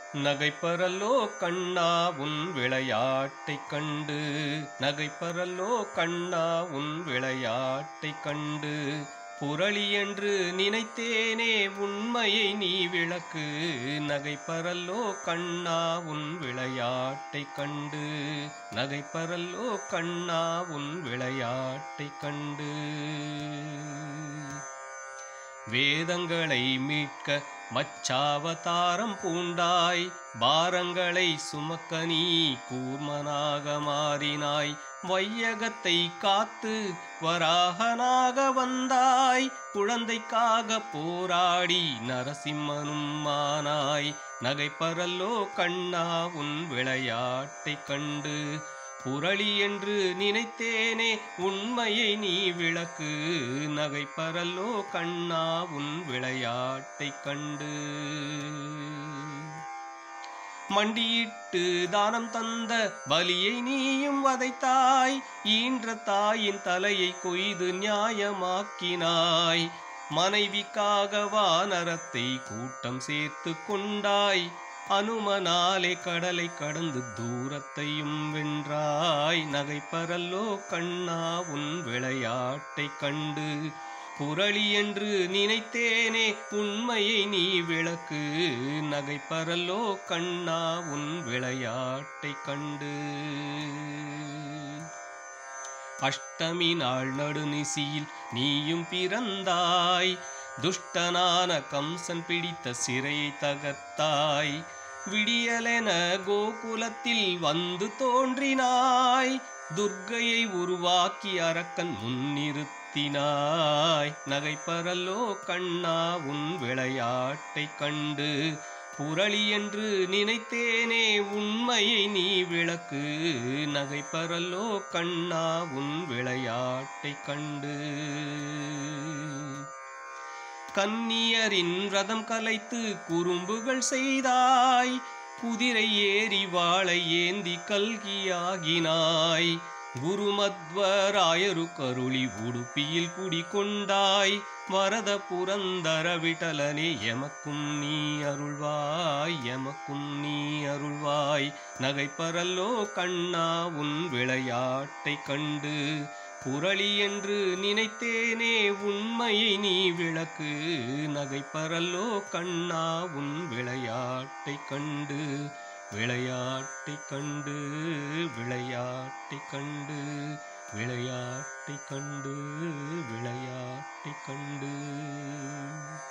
நகைப்பரல்லோ கண்ணா உன் விளையாட்டைக் கண்டு நகைப்பரல்லோ கண்ணா உன் விளையாட்டைக் கண்டு புரளி என்று நினைத்தேனே உண்மையை நீ விளக்கு நகைப்பரல்லோ கண்ணா உன் விளையாட்டைக் கண்டு நகைப்பரல்லோ கண்ணா உன் விளையாட்டைக் கண்டு வேதங்களை மீட்க மச்சாவதாரம் பூண்டாய் பாரங்களை சுமக்க நீ கூர்மனாக மாறினாய் வையகத்தை காத்து வராகனாக வந்தாய் குழந்தைக்காக போராடி நரசிம்மனும் மானாய் நகைப்பரல்லோ கண்ணா உன் விளையாட்டைக் கண்டு புரளி என்று நினைத்தேனே உண்மையை நீ விளக்கு நகைப்பரல்லோ கண்ணா உன் விளையாட்டைக் கண்டு மண்டியிட்டு தானம் தந்த பலியை நீயும் வதைத்தாய் ஈன்ற தாயின் தலையை கொய்து நியாயமாக்கினாய் மனைவிக்காக வானரத்தை கூட்டம் சேர்த்து கொண்டாய் அனுமனாலே கடலை கடந்து தூரத்தையும் வென்றாய் நகைப்பரல்லோ கண்ணா உன் விளையாட்டைக் கண்டு புரளி என்று நினைத்தேனே உண்மையை நீ விளக்கு நகைப்பரல்லோ கண்ணா உன் விளையாட்டைக் கண்டு அஷ்டமி நாள் நடுநிசியில் நீயும் பிறந்தாய் துஷ்டனான கம்சன் பிடித்த சிறையை தகர்த்தாய் விடியலென கோகுலத்தில் வந்து தோன்றினாய் துர்க்கையை உருவாக்கி அரக்கன் முன்னிறுத்தினாய் நகைப்பரல்லோ கண்ணா உன் விளையாட்டைக் கண்டு புரளி என்று நினைத்தேனே உண்மையை நீ விளக்கு நகைப்பரல்லோ கண்ணா உன் விளையாட்டைக் கண்டு கன்னியரின் ரதம் கலைத்து குறும்புகள் செய்தாய் குதிரை ஏறி வாளை ஏந்தி கல்கியாகினாய் குருமத்வராயரு கருளி உடுப்பியில் குடிகொண்டாய் வரத புரந்தர விட்டலனே எமக்கும் நீ அருள்வாய் எமக்கும் நீ அருள்வாய் நகைப்பரல்லோ கண்ணா உன் விளையாட்டைக் கண்டு புரளி என்று நினைத்தேனே உண்மையை நீ விளக்கு நகைப்பரல்லோ கண்ணா உன் விளையாட்டைக் கண்டு விளையாட்டைக் கண்டு விளையாட்டைக் கண்டு விளையாட்டைக் கண்டு விளையாட்டைக் கண்டு